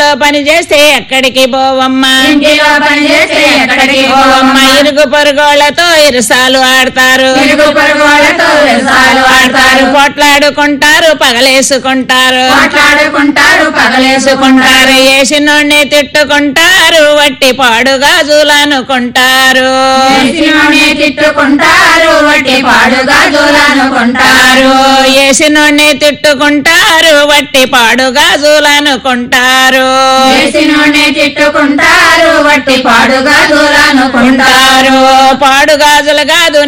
పని చేస్తే ఎక్కడికి పోవమ్మా ఇంటిలో పని చేస్తే ఎక్కడికి పోవమ్మ పోవమ్మ ఇరుగు పొరుగోళ్లతో ఇరుసాలు ఆడతారు ఇరుగు పొరుగులతో వ్యవసాయాలు ఆడతారు కొట్లాడుకుంటారు పగలేసుకుంటారు మాట్లాడుకుంటారు పగలేసుకుంటారు వేసుకుంటారు వేసినోడిని తిట్టుకుంటారు వట్టి పాడు గాజులనుకుంటారు వేసినోనే తిట్టుకుంటారు వట్టి పాడుగా దూలనుకుంటారు వేసినోడిని తిట్టుకుంటారు వట్టి పాడు గాజులనుకుంటారు వేసినోనే తిట్టుకుంటారు వట్టి పాడుగా దూలనుకుంటారు ఉంటారు పాడు గాజులు కాదు